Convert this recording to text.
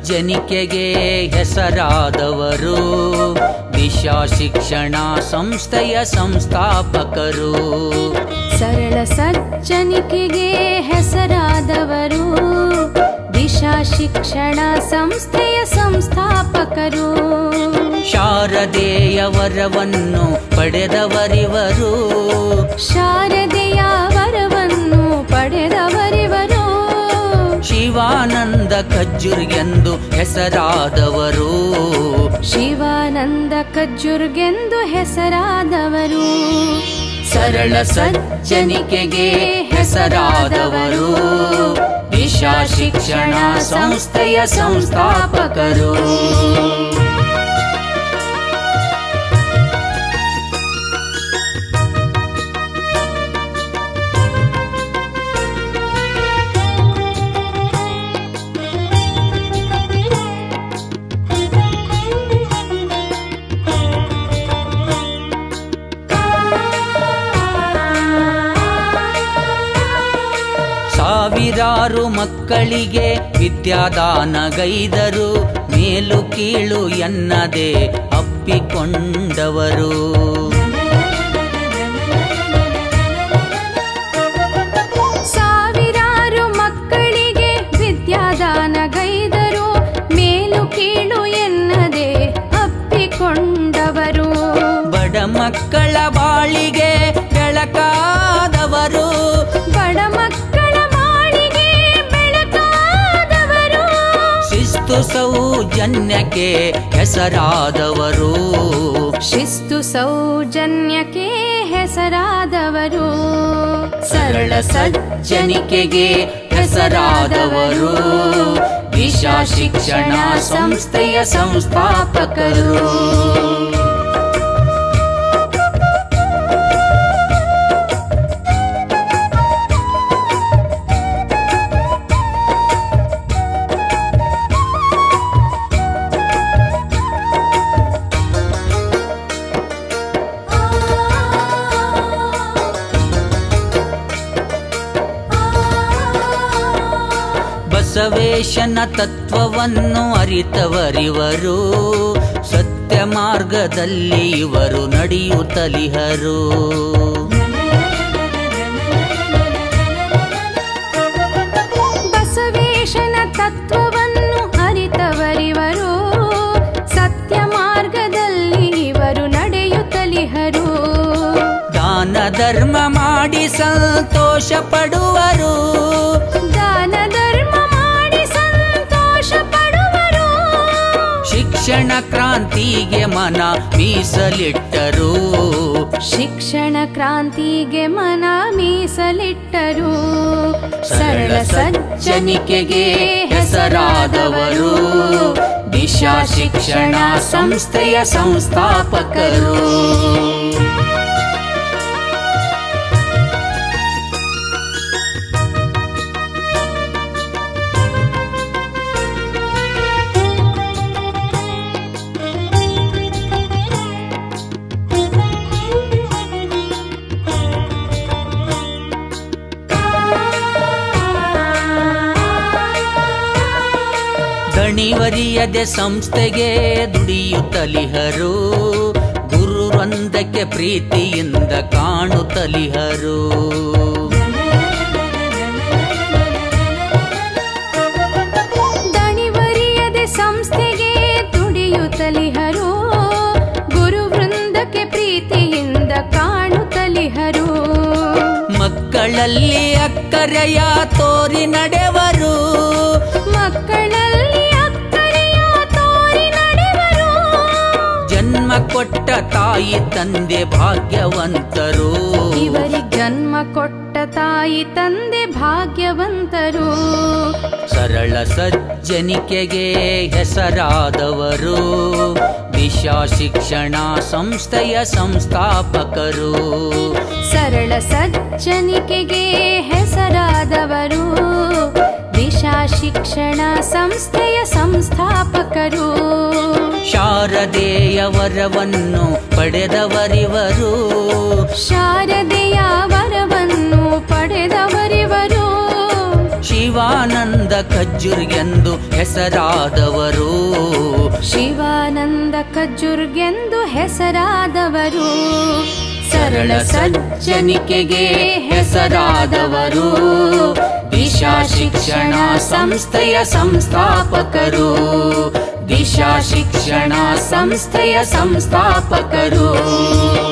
ಸಜ್ಜನಿಕೆಗೆ ಹೆಸರಾದವರು ದಿಶಾ ಶಿಕ್ಷಣ ಸಂಸ್ಥೆಯ ಸಂಸ್ಥಾಪಕರು ಸರಳ ಸಜ್ಜನಿಕೆಗೆ ಹೆಸರಾದವರು ದಿಶಾ ಶಿಕ್ಷಣ ಸಂಸ್ಥೆಯ ಸಂಸ್ಥಾಪಕರು ಶಾರದೆಯ ವರವನ್ನು ಪಡೆದವರಿವರು ಶಾರದೆಯ ವರವನ್ನು ಪಡೆದವರಿವರು ಶಿವಾನಂದ ಖಜ್ಜುರ್ ಎಂದು ಹೆಸರಾದವರು ಶಿವಾನಂದ ಕಜ್ಜುರ್ಗೆಂದು ಹೆಸರಾದವರು ಸರಳ ಸಜ್ಜನಿಕೆಗೆ ಹೆಸರಾದವರು ದಿಶಾ ಶಿಕ್ಷಣ ಸಂಸ್ಥೆಯ ಸಂಸ್ಥಾಪಕರು ಸಾವಿರಾರು ಮಕ್ಕಳಿಗೆ ವಿದ್ಯಾದಾನಗೈದರು ಮೇಲು ಕೀಳು ಎನ್ನದೆ ಅಪ್ಪಿಕೊಂಡವರು ಸಾವಿರಾರು ಮಕ್ಕಳಿಗೆ ವಿದ್ಯಾದಾನಗೈದರು ಮೇಲು ಕೀಳು ಎನ್ನದೆ ಅಪ್ಪಿಕೊಂಡವರು ಬಡ ಮಕ್ಕಳ ಬಾಳಿಗೆ ಬೆಳಕಾದವರು ಬಡ ಮಕ್ಕಳ ಮಾಳಿಗೆ ಬೆಳಕಾದವರು ಶಿಸ್ತು ಸೌಜನ್ಯಕ್ಕೆ ಹೆಸರಾದವರು ಶಿಸ್ತು ಸೌಜನ್ಯಕ್ಕೆ ಹೆಸರಾದವರು ಸರಳ ಸಜ್ಜನಿಕೆಗೆ ಹೆಸರಾದವರು ದಿಶಾ ಶಿಕ್ಷಣ ಸಂಸ್ಥೆಯ ಸಂಸ್ಥಾಪಕರು ಬಸವೇಶನ ತತ್ವವನ್ನು ಅರಿತವರಿವರು ಸತ್ಯ ಮಾರ್ಗದಲ್ಲಿ ಇವರು ನಡೆಯುತ್ತಲಿಹರು ಬಸವೇಶನ ತತ್ವವನ್ನು ಅರಿತವರಿವರು ಸತ್ಯ ಮಾರ್ಗದಲ್ಲಿ ಇವರು ನಡೆಯುತ್ತಲಿಹರು ದಾನ ಧರ್ಮ ಮಾಡಿ ಸಂತೋಷ ಪಡುವರು ದಾನ ಧರ್ಮ ಮಾಡಿ ಸಂತೋಷ ಪಡುವರು ಶಿಕ್ಷಣ ಕ್ರಾಂತಿಗೆ ಮನ ಮೀಸಲಿಟ್ಟರು ಶಿಕ್ಷಣ ಕ್ರಾಂತಿಗೆ ಮನ ಮೀಸಲಿಟ್ಟರು ಸರಳ ಸಜ್ಜನಿಕೆಗೆ ಹೆಸರಾದವರು ದಿಶಾ ಶಿಕ್ಷಣ ಸಂಸ್ಥೆಯ ಸಂಸ್ಥಾಪಕರು ದಣಿವರಿಯದೆ ಸಂಸ್ಥೆಗೆ ದುಡಿಯುತ್ತಲಿಹರು ಗುರುವೃಂದಕ್ಕೆ ಪ್ರೀತಿಯಿಂದ ಕಾಣುತ್ತಲಿಹರು ದಣಿವರಿಯದೆ ಸಂಸ್ಥೆಗೆ ದುಡಿಯುತ್ತಲಿಹರು ಗುರು ವೃಂದಕ್ಕೆ ಪ್ರೀತಿಯಿಂದ ಕಾಣುತ್ತಲಿಹರು ಮಕ್ಕಳಲ್ಲಿ ಅಕ್ಕರೆಯ ತೋರಿ ನಡೆವರು ಮಕ್ಕಳಲ್ಲಿ ಅಕ್ಕರೆಯ ತೋರಿ ನಡೆವರು ಜನ್ಮ ಕೊಟ್ಟ ತಾಯಿ ತಂದೆ ಭಾಗ್ಯವಂತರು ಇವರಿಗೆ ಜನ್ಮ ಕೊಟ್ಟ ತಾಯಿ ತಂದೆ ಭಾಗ್ಯವಂತರು ಸರಳ ಸಜ್ಜನಿಕೆಗೆ ಹೆಸರಾದವರು ದಿಶಾ ಶಿಕ್ಷಣ ಸಂಸ್ಥೆಯ ಸಂಸ್ಥಾಪಕರು ಸರಳ ಸಜ್ಜನಿಕೆಗೆ ಹೆಸರಾದವರು ದಿಶಾ ಶಿಕ್ಷಣ ಸಂಸ್ಥೆಯ ಸಂಸ್ಥಾಪಕರು ಶಾರದೆಯ ವರವನ್ನು ಪಡೆದವರಿವರು ಶಾರದೆಯ ವರವನ್ನು ಪಡೆದವರಿವರು ಶಿವಾನಂದ ಖಜ್ಜುರ್ಗೆಂದು ಹೆಸರಾದವರು ಶಿವಾನಂದ ಕಜ್ಜುರ್ಗೆಂದು ಹೆಸರಾದವರು ಸರಳ ಸಜ್ಜನಿಕೆಗೆ ಹೆಸರಾದವರು ದಿಶಾ ಶಿಕ್ಷಣ ಸಂಸ್ಥೆಯ ಸಂಸ್ಥಾಪಕರು ದಿಶಾ ಶಿಕ್ಷಣ ಸಂಸ್ಥೆಯ ಸಂಸ್ಥಾಪಕರು